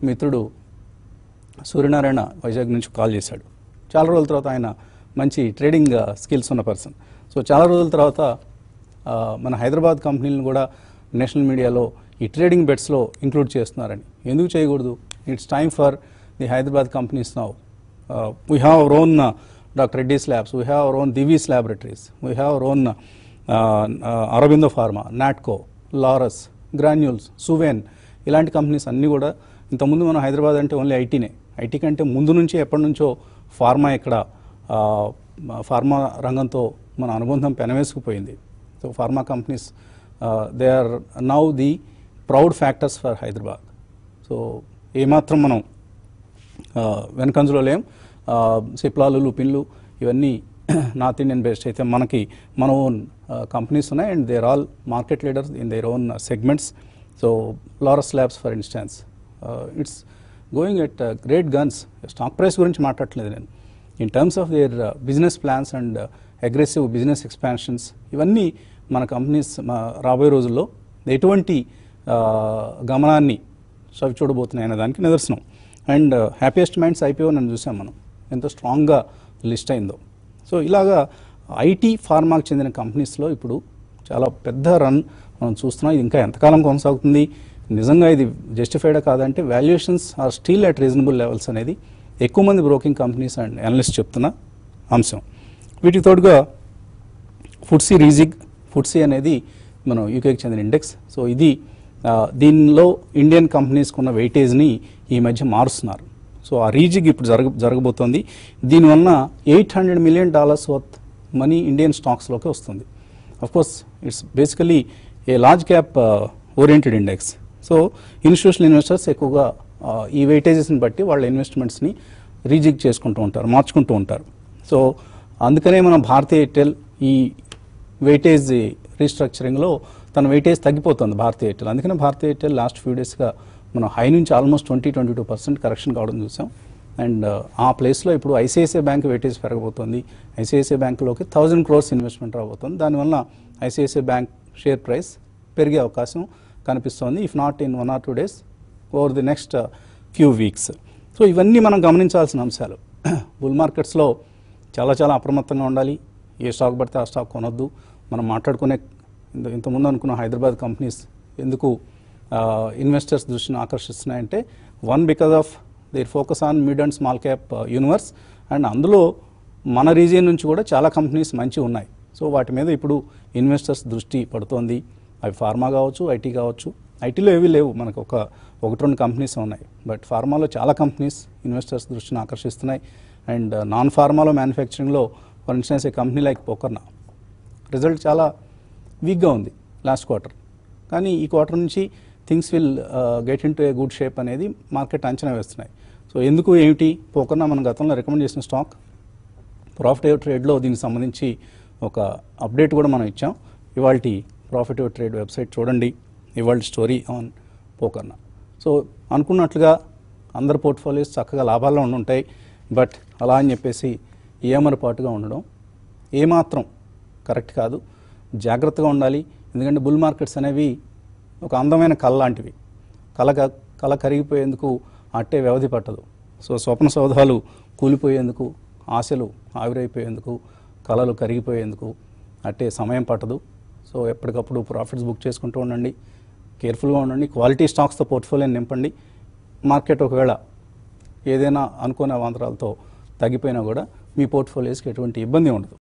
మిత్రుడు సూర్యనారాయణ వైజాగ్ నుంచి కాల్ చేశాడు చాలా రోజుల తర్వాత ఆయన మంచి ట్రేడింగ్ స్కిల్స్ ఉన్న పర్సన్ సో చాలా రోజుల తర్వాత ఆ, మన హైదరాబాద్ కంపెనీలను కూడా నేషనల్ మీడియాలో ఈ ట్రేడింగ్ బెట్స్లో ఇంక్లూడ్ చేస్తున్నారని ఎందుకు చేయకూడదు it's time for the Hyderabad companies now we have our own doctor Reddy's labs we have our own Divi's laboratories we have our own Aurobindo pharma Natco Laurus Granules Suven ఇలాంటి కంపెనీస్ అన్నీ కూడా ఇంతకుముందు మనం హైదరాబాద్ అంటే ఓన్లీ ఐటీనే ఐటీ కంటే ముందు నుంచి ఎప్పటి నుంచో ఫార్మా ఇక్కడ ఆ, ఫార్మా రంగంతో మన అనుబంధం పెనవేసుకుపోయింది so pharma companies they are now the proud factors for Hyderabad so ఏమాత్రం మనం ఆ, వెనకంజలో లేం ఆ, సిప్లాలు లుపిన్లు ఇవన్నీ నార్త్ ఇండియన్ బేస్డ్ అయితే మనకి మన ఓన్ కంపెనీస్ ఉన్నాయి and they're all market leaders in their own segments so Laurus Labs for instance it's going at great guns stock price గురించి మాట్లాడట్లేదు నేను in terms of their business plans and aggressive business expansions ఇవన్నీ మన companies రాబోయే రోజుల్లో ఎటువంటి ఆ, గమనాన్ని చవి చూడబోతున్నాయి అనే దానికి నిదర్శనం అండ్ హ్యాపీయెస్ట్ మైండ్స్ ఐపీఓ నన్ను చూసాం మనం ఎంత స్ట్రాంగ్గా లిస్ట్ అయిందో సో ఇలాగా ఐటీ ఫార్మాకు చెందిన కంపెనీస్లో ఇప్పుడు చాలా పెద్ద రన్ మనం చూస్తున్నాం ఇది ఇంకా ఎంతకాలం కొనసాగుతుంది నిజంగా ఇది జస్టిఫైడా కాదంటే valuations are still at reasonable levels అనేది ఎక్కువ మంది బ్రోకింగ్ కంపెనీస్ అండ్ అనలిస్ట్ చెప్తున్న అంశం వీటికి తోడుగా ఫుడ్సీ రీజిగ్ ఫుడ్సీ అనేది మనం యూకేకి చెందిన ఇండెక్స్ సో ఇది ఆ, దీనిలో ఇండియన్ కంపెనీస్కి ఉన్న వెయిటేజ్ని ఈ మధ్య మారుస్తున్నారు సో ఆ రీజిగ్ ఇప్పుడు జరగ జరగబోతోంది దీనివల్ల eight hundred million dollars worth money Indian స్టాక్స్లోకి వస్తుంది course it's basically a large cap oriented index so institutional investors ఎక్కువగా ఆ, ఈ వెయిటేజెస్ని బట్టి వాళ్ళ ఇన్వెస్ట్మెంట్స్ని రీజిగ్ చేసుకుంటూ ఉంటారు మార్చుకుంటూ ఉంటారు సో అందుకనే మనం భారతీయ ఎయిర్టెల్ ఈ వెయిటేజ్ రీస్ట్రక్చరింగ్లో తన వెయిటేజ్ తగ్గిపోతుంది భారతీయ ఎయిర్టెల్ అందుకనే భారతీయ ఎయిర్టెల్ లాస్ట్ ఫ్యూ డేస్గా మనం హై నుంచి almost twenty twenty two percent correction కావడం చూసాం అండ్ ఆ ప్లేస్లో ఇప్పుడు ఐసిఐసిఐ బ్యాంక్ వెయిటేజ్ పెరగబోతోంది ఐసిఐసిఐ బ్యాంకులోకి థౌజండ్ క్రోర్స్ ఇన్వెస్ట్మెంట్ రాబోతుంది దానివల్ల ఐసిఐసిఐ బ్యాంక్ షేర్ ప్రైస్ పెరిగే అవకాశం కనిపిస్తోంది if not in one or two days over the next few weeks so ఇవన్నీ మనం గమనించాల్సిన అంశాలు బుల్ మార్కెట్స్లో చాలా చాలా అప్రమత్తంగా ఉండాలి ఏ స్టాక్ పడితే ఆ స్టాక్ కొనొద్దు మనం మాట్లాడుకునే ఇంత ఇంతకుముందు అనుకున్న హైదరాబాద్ కంపెనీస్ ఎందుకు ఇన్వెస్టర్స్ దృష్టిని ఆకర్షిస్తున్నాయంటే one because of their focus on mid and small cap universe and అందులో మన రీజియన్ నుంచి కూడా చాలా కంపెనీస్ మంచి ఉన్నాయి సో వాటి మీద ఇప్పుడు ఇన్వెస్టర్స్ దృష్టి పడుతోంది అవి ఫార్మా కావచ్చు ఐటీ కావచ్చు ఐటీలో ఏవి లేవు మనకు ఒక ఒకటి రెండు కంపెనీస్ ఉన్నాయి బట్ ఫార్మాలో చాలా కంపెనీస్ ఇన్వెస్టర్స్ దృష్టిని ఆకర్షిస్తున్నాయి అండ్ నాన్ ఫార్మాలో మ్యానుఫ్యాక్చరింగ్లో for instance a company like Pokarna result చాలా వీక్గా ఉంది లాస్ట్ క్వార్టర్ కానీ ఈ క్వార్టర్ నుంచి things will get into a good shape అనేది మార్కెట్ అంచనా వేస్తున్నాయి సో ఎందుకు ఏమిటి పోకర్నా మనం గతంలో రికమెండ్ చేసిన స్టాక్ ప్రాఫిట్ ట్రేడ్లో దీనికి సంబంధించి ఒక అప్డేట్ కూడా మనం ఇచ్చాం ఇవాళ ప్రాఫిట్ ట్రేడ్ వెబ్సైట్ చూడండి ఇవాళ స్టోరీ ఆన్ పోకర్నా సో అనుకున్నట్లుగా అందరి పోర్ట్ఫోలియోస్ చక్కగా లాభాల్లో ఉండి ఉంటాయి బట్ అలా అని చెప్పేసి ఏమరపాటుగా ఉండడం ఏమాత్రం కరెక్ట్ కాదు జాగ్రత్తగా ఉండాలి ఎందుకంటే బుల్ మార్కెట్స్ అనేవి ఒక అందమైన కళ లాంటివి కళ క- కళ కరిగిపోయేందుకు అట్టే వ్యవధి పట్టదు సో స్వప్న సౌధాలు కూలిపోయేందుకు ఆశలు ఆవిరైపోయేందుకు కళలు కరిగిపోయేందుకు అట్టే సమయం పట్టదు సో ఎప్పటికప్పుడు ప్రాఫిట్స్ బుక్ చేసుకుంటూ ఉండండి కేర్ఫుల్గా ఉండండి క్వాలిటీ స్టాక్స్తో పోర్ట్ఫోలియోని నింపండి మార్కెట్ ఒకవేళ ఏదైనా అనుకోని అవాంతరాలతో తగ్గిపోయినా కూడా మీ పోర్ట్ఫోలియోస్కి ఎటువంటి ఇబ్బంది ఉండదు